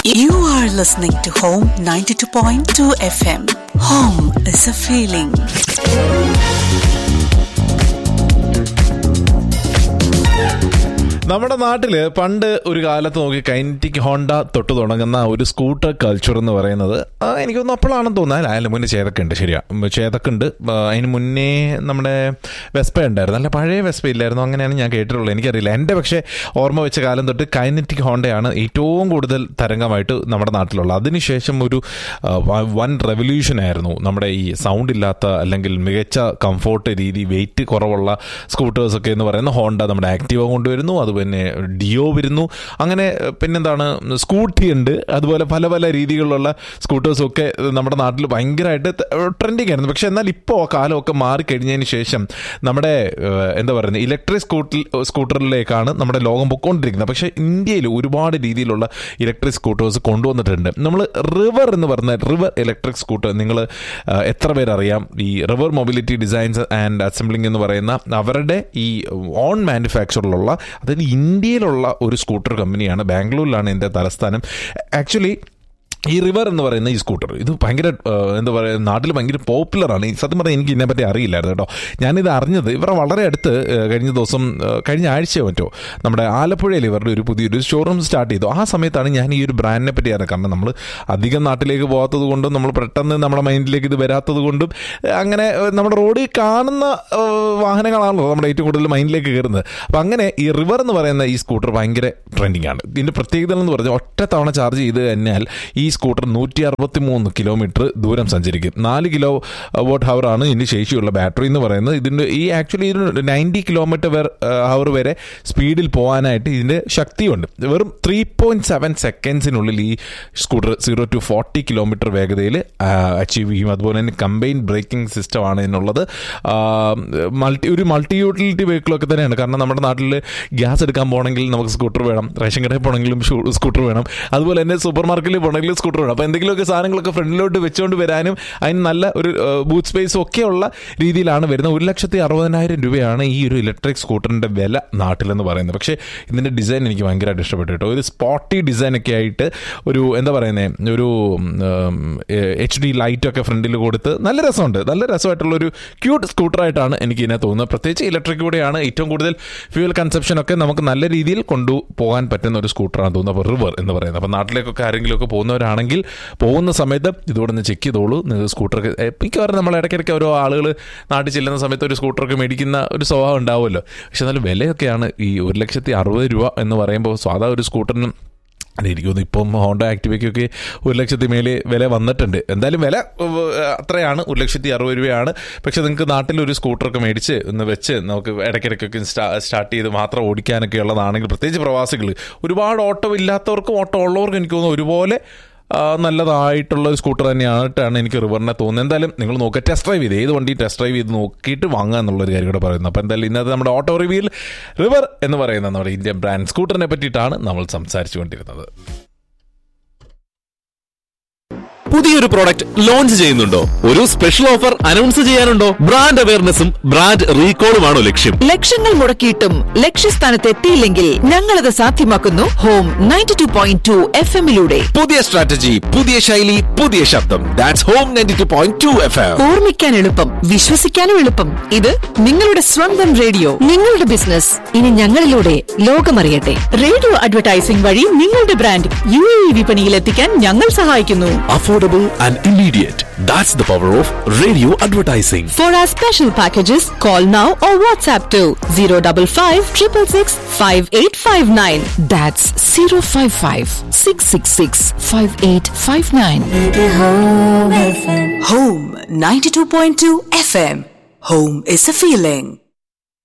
You are listening to Home 92.2 FM. Home is a feeling. നമ്മുടെ നാട്ടില് പണ്ട് ഒരു കാലത്ത് നോക്കി കൈനറ്റിക് ഹോണ്ട തൊട്ട് തുടങ്ങുന്ന ഒരു സ്കൂട്ടർ കൾച്ചർ എന്ന് പറയുന്നത് ആ, എനിക്കൊന്നും അപ്പോഴാണെന്ന് തോന്നുന്നത് അതിന് മുന്നേ ചേതക്കുണ്ട് ശരിയാ ഉം, ചേതക്കുണ്ട് ആ, അതിന് മുന്നേ നമ്മുടെ വെസ്പ ഉണ്ടായിരുന്നു നല്ല പഴയ വെസ്പ ഇല്ലായിരുന്നു അങ്ങനെയാണ് ഞാൻ കേട്ടിട്ടുള്ളത് എനിക്കറിയില്ല എൻ്റെ പക്ഷേ ഓർമ്മ വെച്ച കാലം തൊട്ട് കൈനറ്റിക് ഹോണ്ടയാണ് ഏറ്റവും കൂടുതൽ തരംഗമായിട്ട് നമ്മുടെ നാട്ടിലുള്ളത് അതിനുശേഷം ഒരു ആ, വ- വൻ റെവല്യൂഷൻ ആയിരുന്നു നമ്മുടെ ഈ സൗണ്ട് ഇല്ലാത്ത അല്ലെങ്കിൽ മികച്ച കംഫോർട്ട് രീതി വെയിറ്റ് കുറവുള്ള സ്കൂട്ടേഴ്സ് ഒക്കെ എന്ന് പറയുന്ന ഹോണ്ട നമ്മുടെ ആക്റ്റീവ കൊണ്ടുവരുന്നു അതുപോലെ ഡിയോ വരുന്നു അങ്ങനെ ഏഹ്, പിന്നെന്താണ് സ്കൂട്ടി ഉണ്ട് അതുപോലെ പല പല രീതികളിലുള്ള സ്കൂട്ടേഴ്സും ഒക്കെ നമ്മുടെ നാട്ടിൽ ഭയങ്കരമായിട്ട് ട്രെൻഡിങ് ആയിരുന്നു പക്ഷെ എന്നാൽ ഇപ്പോൾ കാലമൊക്കെ മാറിക്കഴിഞ്ഞതിന് ശേഷം നമ്മുടെ ഏഹ്, എന്താ പറയുന്നത് ഇലക്ട്രിക് സ്കൂട്ടിൽ സ്കൂട്ടറിലേക്കാണ് നമ്മുടെ ലോകം പൊയ്ക്കൊണ്ടിരിക്കുന്നത് പക്ഷേ ഇന്ത്യയിൽ ഒരുപാട് രീതിയിലുള്ള ഇലക്ട്രിക് സ്കൂട്ടേഴ്സ് കൊണ്ടുവന്നിട്ടുണ്ട് നമ്മൾ റിവർ എന്ന് പറഞ്ഞ റിവർ ഇലക്ട്രിക് സ്കൂട്ടർ നിങ്ങൾ എത്ര പേരറിയാം ഈ river mobility designs and assembling എന്ന് പറയുന്ന അവരുടെ ഈ ഓൺ മാനുഫാക്ചറിലുള്ള അതായത് ഇന്ത്യയിലുള്ള ഒരു സ്കൂട്ടർ കമ്പനിയാണ് ബാംഗ്ലൂരിലാണ് എൻ്റെ തലസ്ഥാനം ആക്ച്വലി ഈ റിവർ എന്ന് പറയുന്ന ഈ സ്കൂട്ടർ ഇത് ഭയങ്കര ആ, എന്താ പറയുക നാട്ടിൽ ഭയങ്കര പോപ്പുലറാണ് ഈ സത്യം പറഞ്ഞാൽ എനിക്ക് ഇതിനെപ്പറ്റി അറിയില്ലായിരുന്നു കേട്ടോ ഞാനിത് അറിഞ്ഞത് ഇവരെ വളരെ അടുത്ത് ആ, കഴിഞ്ഞ ദിവസം ആ, കഴിഞ്ഞ ആഴ്ചയോ മറ്റോ നമ്മുടെ ആലപ്പുഴയിൽ ഇവരുടെ ഒരു പുതിയൊരു ഷോറൂം സ്റ്റാർട്ട് ചെയ്തു ആ സമയത്താണ് ഞാൻ ഈ ഒരു ബ്രാൻഡിനെ പറ്റി അറിയാം കാരണം നമ്മൾ അധികം നാട്ടിലേക്ക് പോകാത്തത് കൊണ്ടും നമ്മൾ പെട്ടെന്ന് നമ്മുടെ മൈൻഡിലേക്ക് ഇത് വരാത്തത് കൊണ്ടും ആ, അങ്ങനെ ആ, നമ്മുടെ റോഡിൽ കാണുന്ന ആ, വാഹനങ്ങളാണല്ലോ നമ്മുടെ ഏറ്റവും കൂടുതൽ മൈൻഡിലേക്ക് കയറുന്നത് അപ്പം അങ്ങനെ ഈ റിവർ എന്ന് പറയുന്ന ഈ സ്കൂട്ടർ ഭയങ്കര ട്രെൻഡിങ് ആണ് ഇതിൻ്റെ പ്രത്യേകത എന്ന് പറഞ്ഞാൽ ഒറ്റ തവണ ചാർജ് ചെയ്ത് കഴിഞ്ഞാൽ ഈ സ്കൂട്ടർ നൂറ്റി അറുപത്തി മൂന്ന് കിലോമീറ്റർ ദൂരം സഞ്ചരിക്കും നാല് കിലോ വോട്ട് ഹവർ ആണ് ഇതിൻ്റെ ശേഷിയുള്ള ബാറ്ററി എന്ന് പറയുന്നത് ഇതിൻ്റെ ഈ ആക്ച്വലി ഇതിന് നയൻറ്റി കിലോമീറ്റർ ഹവർ വരെ സ്പീഡിൽ പോകാനായിട്ട് ഇതിൻ്റെ ശക്തിയുണ്ട് വെറും ത്രീ പോയിന്റ് സെവൻ സെക്കൻഡ്സിനുള്ളിൽ ഈ scooter zero to forty kilometre വേഗതയിൽ അച്ചീവ് ചെയ്യും അതുപോലെ തന്നെ കമ്പൈൻ ബ്രേക്കിംഗ് സിസ്റ്റം ആണ് ഇതിനുള്ളത് മൾട്ടി ഒരു മൾട്ടി യൂട്ടിലിറ്റി വെഹിക്കിളൊക്കെ തന്നെയാണ് കാരണം നമ്മുടെ നാട്ടിൽ ഗ്യാസ് എടുക്കാൻ പോകണമെങ്കിൽ നമുക്ക് സ്കൂട്ടർ വേണം റേഷൻ കടയിൽ പോകണമെങ്കിലും സ്കൂട്ടർ വേണം അതുപോലെ തന്നെ സൂപ്പർ മാർക്കറ്റിൽ പോകണമെങ്കിലും സ്കൂട്ടർ വേണം അപ്പോൾ എന്തെങ്കിലുമൊക്കെ സാധനങ്ങളൊക്കെ ഫ്രണ്ടിലോട്ട് വെച്ചുകൊണ്ട് വരാനും അതിന് നല്ല ഒരു ബൂത്ത് സ്പേസും ഒക്കെയുള്ള രീതിയിലാണ് വരുന്നത് ഒരു ലക്ഷത്തി അറുപതിനായിരം രൂപയാണ് ഈ ഒരു ഇലക്ട്രിക് സ്കൂട്ടറിൻ്റെ വില നാട്ടിലെന്ന് പറയുന്നത് പക്ഷേ ഇതിൻ്റെ ഡിസൈൻ എനിക്ക് ഭയങ്കരമായിട്ട് ഇഷ്ടപ്പെട്ടു കേട്ടോ ഒരു സ്പോട്ടി ഡിസൈൻ ഒക്കെ ആയിട്ട് ഒരു എന്താ പറയുന്നത് ഒരു എച്ച് ഡി ലൈറ്റൊക്കെ ഫ്രണ്ടിൽ കൊടുത്ത് നല്ല രസമുണ്ട് നല്ല രസമായിട്ടുള്ള ഒരു ക്യൂട്ട് സ്കൂട്ടറായിട്ടാണ് എനിക്ക് ഇതിനെ തോന്നുന്നത് പ്രത്യേകിച്ച് ഇലക്ട്രിക് കൂടെയാണ് ഏറ്റവും കൂടുതൽ ഫ്യൂൽ കൺസപ്ഷൻ ഒക്കെ നമുക്ക് നല്ല രീതിയിൽ കൊണ്ടുപോകാൻ പറ്റുന്ന ഒരു സ്കൂട്ടറാണ് തോന്നുന്നത് അപ്പോൾ റിവർ എന്ന് പറയുന്നത് അപ്പോൾ നാട്ടിലേക്കൊക്കെ ആരെങ്കിലും ഒക്കെ പോകുന്നവരാണെങ്കിൽ പോകുന്ന സമയത്ത് ഇതോടെ ഒന്ന് ചെക്ക് ചെയ്തോളൂ നിങ്ങൾ സ്കൂട്ടറൊക്കെ മിക്കവാറും നമ്മൾ ഇടയ്ക്കിടയ്ക്ക് ഓരോ ആളുകൾ നാട്ടിൽ ചെല്ലുന്ന സമയത്ത് ഒരു സ്കൂട്ടറൊക്കെ മേടിക്കുന്ന ഒരു സ്വഭാവം ഉണ്ടാവുമല്ലോ പക്ഷെ എന്നാലും വിലയൊക്കെയാണ് ഈ ഒരു ലക്ഷത്തി അറുപത് രൂപ എന്ന് പറയുമ്പോൾ സാധാ ഒരു സ്കൂട്ടറിന് അല്ല എനിക്ക് തോന്നുന്നു ഇപ്പം ഹോണ്ട ആക്ടിവയ്ക്കൊക്കെ ഒരു ലക്ഷത്തി മേലെ വില വന്നിട്ടുണ്ട് എന്തായാലും വില ഉവ്വ്, അത്രയാണ് ഒരു ലക്ഷത്തി അറുപത് രൂപയാണ് പക്ഷെ നിങ്ങൾക്ക് നാട്ടിൽ ഒരു സ്കൂട്ടറൊക്കെ മേടിച്ച് ഒന്ന് വെച്ച് നമുക്ക് ഇടയ്ക്കിടയ്ക്കൊക്കെ സ്റ്റാ സ്റ്റാർട്ട് ചെയ്ത് മാത്രം ഓടിക്കാനൊക്കെ ഉള്ളതാണെങ്കിൽ പ്രത്യേകിച്ച് പ്രവാസികൾ ഒരുപാട് ഓട്ടോ ഇല്ലാത്തവർക്കും ഓട്ടോ ഉള്ളവർക്കും എനിക്ക് തോന്നുന്നു ഒരുപോലെ ആ, നല്ലതായിട്ടുള്ള ഒരു സ്കൂട്ടർ തന്നെയായിട്ടാണ് എനിക്ക് റിവറിനെ തോന്നുന്നത് എന്തായാലും നിങ്ങൾ നോക്കുക ടെസ്റ്റ് ഡ്രൈവ് ചെയ്ത് ഏത് വണ്ടി ടെസ്റ്റ് ഡ്രൈവ് ചെയ്ത് നോക്കിയിട്ട് വാങ്ങുക എന്നുള്ളൊരു കാര്യം കൂടെ പറയുന്നത് അപ്പോൾ എന്തായാലും ഇന്നത്തെ നമ്മുടെ ഓട്ടോ റിവ്യൂവിൽ റിവർ എന്ന് പറയുന്ന നമ്മുടെ ഇന്ത്യൻ ബ്രാൻഡ് സ്കൂട്ടറിനെ പറ്റിയിട്ടാണ് നമ്മൾ സംസാരിച്ചു കൊണ്ടിരുന്നത് പുതിയൊരു പ്രോഡക്റ്റ് ലോഞ്ച് ചെയ്യുന്നുണ്ടോ ഒരു സ്പെഷ്യൽ ഓഫർ അനൗൺസ് ചെയ്യാനുണ്ടോ ബ്രാൻഡ് അവയർനെസ്സും ബ്രാൻഡ് റീകോളുമാണോ ലക്ഷ്യം ലക്ഷങ്ങൾ മുടക്കിയിട്ടും ലക്ഷ്യസ്ഥാനത്ത് എത്തിയില്ലെങ്കിൽ ഞങ്ങളത് സാധ്യമാക്കുന്നു home ninety two point two F എമ്മിലൂടെ പുതിയ സ്ട്രാറ്റജി പുതിയ ശൈലി പുതിയ ശബ്ദം that's home ninety two point two F M ഓർമ്മിക്കാൻ എളുപ്പം വിശ്വസിക്കാനും എളുപ്പം ഇത് നിങ്ങളുടെ സ്വന്തം റേഡിയോ നിങ്ങളുടെ ബിസിനസ് ഇനി ഞങ്ങളിലൂടെ ലോകമറിയട്ടെ റേഡിയോ അഡ്വർടൈസിംഗ് വഴി നിങ്ങളുടെ ബ്രാൻഡ് യു എ വിപണിയിൽ എത്തിക്കാൻ ഞങ്ങൾ സഹായിക്കുന്നു affordable and immediate that's the power of radio advertising For our special packages, call now or WhatsApp to 055 666 5859. That's 055 666 5859. Home 92.2 FM. Home is a feeling.